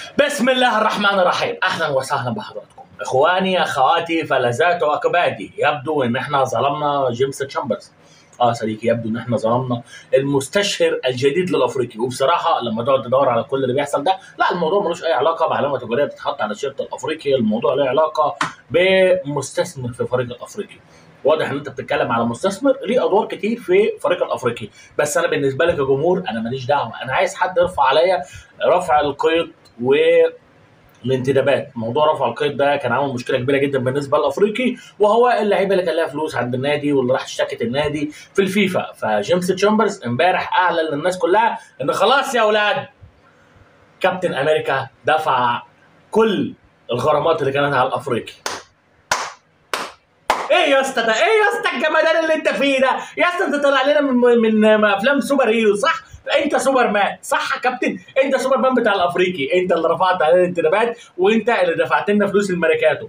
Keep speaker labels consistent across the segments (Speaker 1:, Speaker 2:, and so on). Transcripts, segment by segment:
Speaker 1: بسم الله الرحمن الرحيم اهلا وسهلا بحضراتكم اخواني اخواتي فلذات واكبادي يبدو ان احنا ظلمنا جيمس تشامبرز اه صديقي يبدو ان احنا ظلمنا المستشهر الجديد للافريقي وبصراحه لما تقعد تدور على كل اللي بيحصل ده لا الموضوع ملوش اي علاقه بعلامه تجاريه بتتحط على الشرط الافريقي الموضوع له علاقه بمستثمر في الفريق الافريقي واضح ان انت بتتكلم على مستثمر ليه ادوار كتير في الفريق الافريقي بس انا بالنسبه لي كجمهور انا ماليش دعوه انا عايز حد يرفع عليا رفع القيد و الانتدابات موضوع رفع القيد ده كان عامل مشكله كبيره جدا بالنسبه للافريقي وهو اللعيبه اللي كان لها فلوس عند النادي واللي راح اشتكت النادي في الفيفا فجيمس تشامبرز امبارح اعلن للناس كلها ان خلاص يا اولاد كابتن امريكا دفع كل الغرامات اللي كانت على الافريقي ايه يا اسطى ده ايه يا اسطى الجمدان اللي انت فيه ده يا اسطى انت طالع لنا من من افلام سوبر هيرو صح انت سوبر مان صح يا كابتن انت سوبر مان بتاع الافريقي انت اللي رفعت علينا الانتدابات وانت اللي دفعت لنا فلوس الماركاتو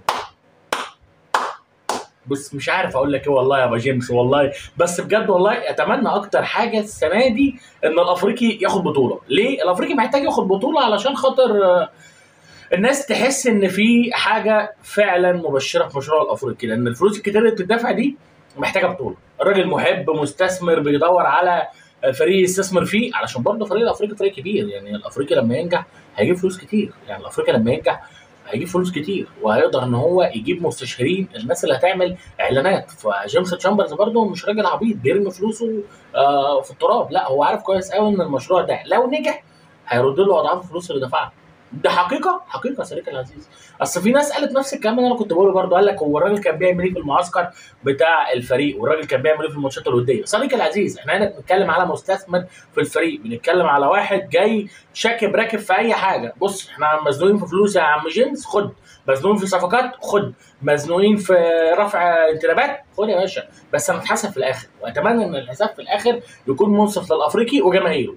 Speaker 1: بس مش عارف اقول لك ايه والله يا ابو جيمس والله بس بجد والله اتمنى اكتر حاجه السنه دي ان الافريقي ياخد بطوله ليه الافريقي محتاج ياخد بطوله علشان خاطر آه، الناس تحس ان في حاجه فعلا مبشره في مشروع الافريقي لان الفلوس الكتير اللي بتدفع دي محتاجه بطوله الراجل محب مستثمر بيدور على فريق يستثمر فيه علشان برضه فريق الافريقي فريق كبير يعني الافريقي لما ينجح هيجيب فلوس كتير يعني الافريقي لما ينجح هيجيب فلوس كتير وهيقدر ان هو يجيب مستشارين الناس اللي هتعمل اعلانات فجيمس تشامبرز برضه مش راجل عبيط بيرمي فلوسه آه في التراب لا هو عارف كويس قوي ان المشروع ده لو نجح هيرد له اضعاف الفلوس اللي دفعها ده حقيقه حقيقه يا صديقي العزيز اصل في ناس قالت نفس الكلام اللي انا كنت بقوله برضه قال لك هو الراجل كان بيعمل ايه في المعسكر بتاع الفريق والراجل كان بيعمل ايه في الماتشات الوديه صديقي العزيز احنا هنا بنتكلم على مستثمر في الفريق بنتكلم على واحد جاي شاكب راكب في اي حاجه بص احنا مزنوقين في فلوس يا عم جيمس خد مزنوقين في صفقات خد مزنوقين في رفع انتدابات خد يا باشا بس هنتحاسب في الاخر واتمنى ان الحساب في الاخر يكون منصف للافريقي وجماهيره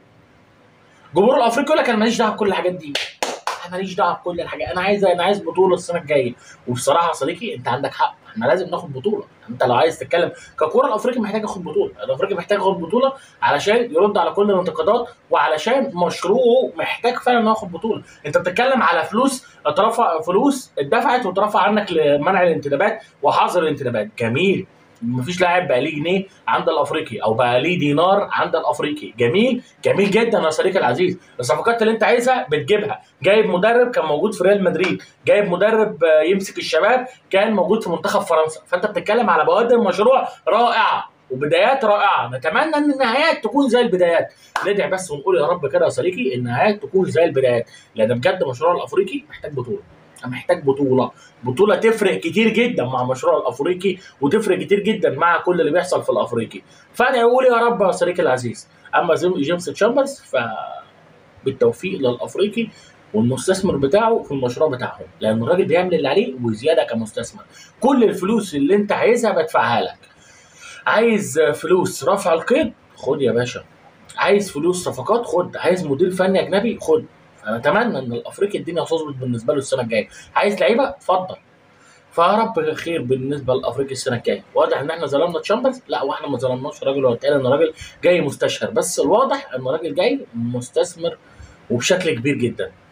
Speaker 1: جمهور الافريقي يقول لك انا ماليش دعوه بكل الحاجات دي انا ماليش دعوه بكل الحاجات انا عايز انا عايز بطوله السنه الجايه وبصراحه يا صديقي انت عندك حق احنا لازم ناخد بطوله انت لو عايز تتكلم ككوره الافريقي محتاج ياخد بطوله الافريقي محتاج ياخد بطوله علشان يرد على كل الانتقادات وعلشان مشروعه محتاج فعلا انه ياخد بطوله انت بتتكلم على فلوس اترفع فلوس اتدفعت واترفع عنك لمنع الانتدابات وحظر الانتدابات جميل مفيش لاعب بقى ليه جنيه عند الافريقي او بقى ليه دينار عند الافريقي جميل جميل جدا يا صديقي العزيز الصفقات اللي انت عايزها بتجيبها جايب مدرب كان موجود في ريال مدريد جايب مدرب آه، يمسك الشباب كان موجود في منتخب فرنسا فانت بتتكلم على بوادر مشروع رائعه وبدايات رائعه نتمنى ان النهايات تكون زي البدايات ندعي بس ونقول يا رب كده يا صديقي النهايات تكون زي البدايات لان بجد مشروع الافريقي محتاج بطوله محتاج بطوله بطوله تفرق كتير جدا مع مشروع الافريقي وتفرق كتير جدا مع كل اللي بيحصل في الافريقي فانا اقول يا رب يا صديقي العزيز اما زي- جيمس تشامبرز ف بالتوفيق للافريقي والمستثمر بتاعه في المشروع بتاعهم لان الراجل بيعمل اللي عليه وزياده كمستثمر كل الفلوس اللي انت عايزها بدفعها لك عايز فلوس رفع القيد خد يا باشا عايز فلوس صفقات خد عايز مدير فني اجنبي خد فنتمنى ان الافريقي الدنيا تظبط بالنسبه له السنه الجايه عايز لعيبه اتفضل فيا رب خير بالنسبه للافريقي السنه الجايه واضح ان احنا ظلمنا تشامبرز لا واحنا ما ظلمناش الراجل هو اتقال ان الراجل جاي مستشهر بس الواضح ان الراجل جاي مستثمر وبشكل كبير جدا